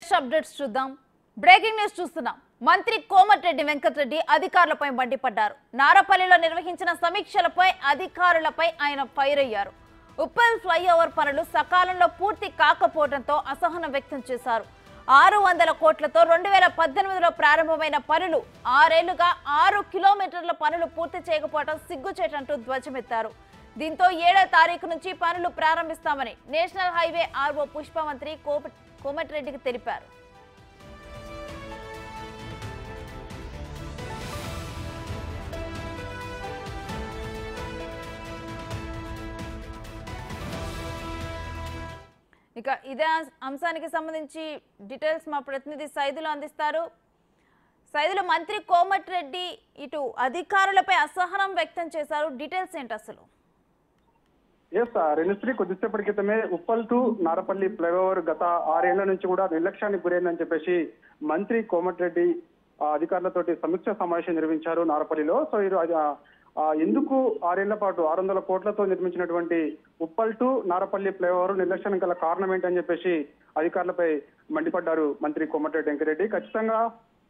Latest updates చూద్దాం breaking news చూస్తున్నాం మంత్రి కోమటిరెడ్డి వెంకటరెడ్డి అధికారులపై మండిపడ్డారు నారపల్లిలో నిర్వహించిన సమీక్షలపై అధికారులపై ఆయన ఫైర్ అయ్యారు ఉప్పల్ ఫ్లైఓవర్ పనులు సకాలంలో పూర్తి కాకపోవడంతో అసహనం వ్యక్తం చేశారు ఆరు వందల కోట్లతో రెండు వేల పద్దెనిమిదిలో ప్రారంభమైన పనులు ఆరేళ్లుగా ఆరు కిలోమీటర్ల పనులు పూర్తి చేయకపోవడం సిగ్గుచేటంటూ ధ్వజమెత్తారు దీంతో ఏడో తారీఖు నుంచి పనులు ప్రారంభిస్తామని నేషనల్ హైవే ఆర్ఓ పుష్పమంత్రి కోమ- కోమటిరెడ్డికి తెలిపారు ఇక ఇదే అంశానికి సంబంధించి డీటెయిల్స్ మా ప్రతినిధి సైదులు అందిస్తారు సైదులు మంత్రి కోమటిరెడ్డి ఇటు అధికారులపై అసహనం వ్యక్తం చేశారు డీటెయిల్స్ ఏంటి అసలు ఎస్ రెనిశ్రీ కొద్దిసేపటి క్రితమే ఉప్పల్ టు నారపల్లి ఫ్లైఓవర్ గత ఆరేళ్ల నుంచి కూడా నిర్లక్ష్యానికి గురైందని చెప్పేసి మంత్రి కోమటిరెడ్డి ఆ, అధికారులతోటి సమీక్ష సమావేశం నిర్వహించారు నారపల్లిలో సో ఇది ఆ, ఆ, ఎందుకు ఆరేళ్ల పాటు ఆరు వందల కోట్లతో నిర్మించినటువంటి ఉప్పల్ టు నారపల్లి ఫ్లైఓవర్ నిర్లక్ష్యానికి గల కారణం ఏంటని చెప్పేసి అధికారులపై మండిపడ్డారు మంత్రి కోమటిరెడ్డి వెంకరెడ్డి ఖచ్చితంగా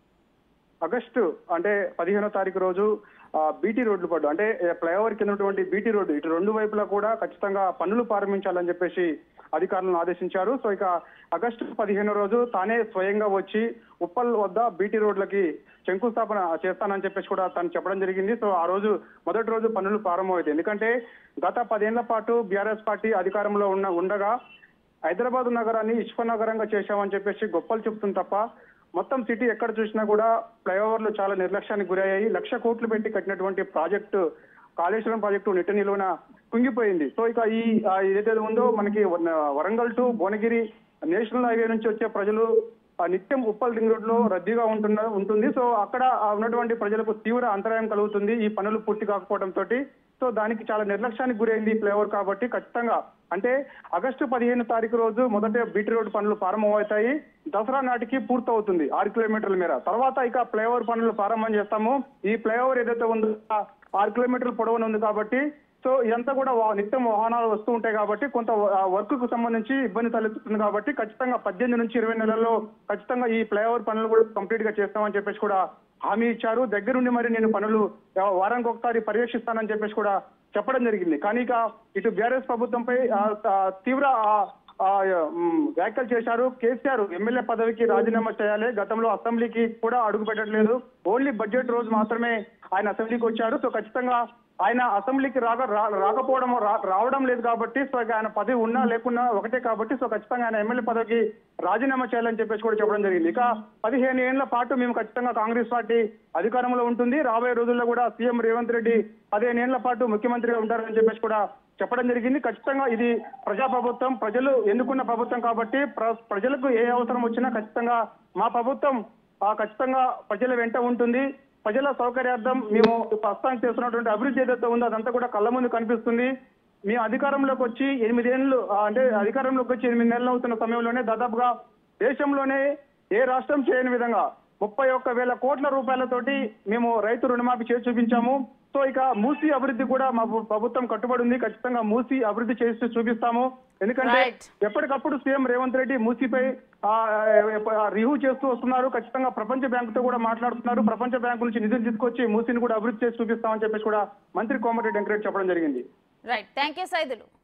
ఆగస్టు అంటే పదిహేనో తారీఖు రోజు ఆ, బీటీ రోడ్లు పడ్డు అంటే ఏ, ఫ్లైఓవర్ కింద ఉన్నటువంటి బీటీ రోడ్డు ఇటు రెండు వైపులా కూడా ఖచ్చితంగా పనులు ప్రారంభించాలని చెప్పేసి అధికారులను ఆదేశించారు సో ఇక ఆగస్టు పదిహేను రోజు తానే స్వయంగా వచ్చి ఉప్పల్ వద్ద బీటీ రోడ్లకి శంకుస్థాపన చేస్తానని చెప్పేసి కూడా తను చెప్పడం జరిగింది సో ఆ రోజు మొదటి రోజు పనులు ప్రారంభమవుతాయి ఎందుకంటే గత పదేళ్ల పాటు బీఆర్ఎస్ పార్టీ అధికారంలో ఉన్న ఉండగా హైదరాబాద్ నగరాన్ని ఇష్ప నగరంగా చేశామని చెప్పేసి గొప్పలు చెప్తుంది తప్ప మొత్తం సిటీ ఎక్కడ చూసినా కూడా ఫ్లైఓవర్లు చాలా నిర్లక్ష్యానికి గురయ్యాయి లక్ష కోట్లు పెట్టి కట్టినటువంటి ప్రాజెక్టు కాళేశ్వరం ప్రాజెక్టు నిట్ట నిలువన కుంగిపోయింది సో ఇక ఈ ఆ, ఏదైతే ఉందో మనకి వన- Warangal to Bhuvanagiri national highway నుంచి వచ్చే ప్రజలు ఆ, నిత్యం ఉప్పల్ రింగ్ రోడ్ లో రద్దీగా ఉంటున్న ఉంటుంది సో అక్కడ ఆ ఉన్నటువంటి ప్రజలకు తీవ్ర అంతరాయం కలుగుతుంది ఈ పనులు పూర్తి కాకపోవడం తోటి సో దానికి చాలా నిర్లక్ష్యానికి గురైంది ఈ ఫ్లైఓవర్ కాబట్టి ఖచ్చితంగా అంటే ఆగస్టు పదిహేను తారీఖు రోజు మొదట బీటీ రోడ్ పనులు ప్రారంభమవుతాయి దసరా నాటికి పూర్తవుతుంది ఆరు కిలోమీటర్ల మేర తర్వాత ఇక ఫ్లైఓవర్ పనులు ప్రారంభం చేస్తాము ఈ ఫ్లైఓవర్ ఏదైతే ఉందో ఆ ఆరు కిలోమీటర్ల పొడవున ఉంది కాబట్టి సో ఇదంతా కూడా వా- నిత్యం వాహనాలు వస్తూ ఉంటాయి కాబట్టి కొంత వర్క్ కు సంబంధించి ఇబ్బంది తలెత్తుతుంది కాబట్టి ఖచ్చితంగా పద్దెనిమిది నుంచి ఇరవై నెలల్లో ఖచ్చితంగా ఈ ఫ్లైఓవర్ పనులు కూడా కంప్లీట్ గా చేస్తామని చెప్పేసి కూడా హామీ ఇచ్చారు దగ్గరుండి మరి నేను పనులు ఆ, వారానికి ఒకసారి పర్యవేక్షిస్తానని చెప్పేసి కూడా చెప్పడం జరిగింది కానీ ఇక ఇటు బీఆర్ఎస్ ప్రభుత్వంపై ఆ, ఆ, తీవ్ర ఆ, ఆ, మ్, వ్యాఖ్యలు చేశారు కేసీఆర్ ఎమ్మెల్యే పదవికి రాజీనామా చేయాలి గతంలో అసెంబ్లీకి కూడా అడుగు పెట్టట్లేదు ఓన్లీ బడ్జెట్ రోజు మాత్రమే ఆయన అసెంబ్లీకి వచ్చారు సో ఖచ్చితంగా ఆయన అసెంబ్లీకి రాక రా- రాకపోవడం రా- రావడం లేదు కాబట్టి సో ఇక ఆయన పదవి ఉన్నా లేకున్నా ఒకటే కాబట్టి సో ఖచ్చితంగా ఆయన ఎమ్మెల్యే పదవికి రాజీనామా చేయాలని చెప్పేసి కూడా చెప్పడం జరిగింది ఇక పదిహేను ఏళ్ల పాటు మేము ఖచ్చితంగా కాంగ్రెస్ పార్టీ అధికారంలో ఉంటుంది రాబోయే రోజుల్లో కూడా సీఎం రేవంత్ రెడ్డి పదిహేను ఏళ్ల పాటు ముఖ్యమంత్రిగా ఉంటారని చెప్పేసి కూడా చెప్పడం జరిగింది ఖచ్చితంగా ఇది ప్రజా ప్రభుత్వం ప్రజలు ఎన్నుకున్న ప్రభుత్వం కాబట్టి ప్ర- ప్రజలకు ఏ అవసరం వచ్చినా ఖచ్చితంగా మా ప్రభుత్వం ఆ ఖచ్చితంగా ప్రజల వెంట ఉంటుంది ప్రజల సౌకర్యార్థం మేము ప్రస్తుతానికి చేస్తున్నటువంటి అభివృద్ధి ఏదైతే ఉందో అదంతా కూడా కళ్ళ ముందు కనిపిస్తుంది మేము అధికారంలోకి వచ్చి ఎనిమిదేళ్ళు ఆ, అంటే అధికారంలోకి వచ్చి ఎనిమిది నెలలు అవుతున్న సమయంలోనే దాదాపుగా దేశంలోనే ఏ రాష్ట్రం చేయని విధంగా ముప్పై ఒక్క వేల కోట్ల రూపాయలతోటి మేము రైతు రుణమాఫీ చేసి చూపించాము సో ఇక మూసీ అభివృద్ధి కూడా మా ప్రభుత్వం కట్టుబడి ఉంది ఖచ్చితంగా మూసీ అభివృద్ధి చేసి చూపిస్తాము ఎందుకంటే Right. ఎప్పటికప్పుడు సీఎం రేవంత్ రెడ్డి మూసీపై ఆ, ఆ, రివ్యూ చేస్తూ వస్తున్నారు ఖచ్చితంగా ప్రపంచ బ్యాంకుతో కూడా మాట్లాడుతున్నారు ప్రపంచ బ్యాంకు నుంచి నిధులు తీసుకొచ్చి మూసీని కూడా అభివృద్ధి చేసి చూపిస్తామని చెప్పేసి కూడా మంత్రి కోమటిరెడ్డి వెంకరెడ్డి చెప్పడం జరిగింది రైట్ థ్యాంక్ యూ సైదులు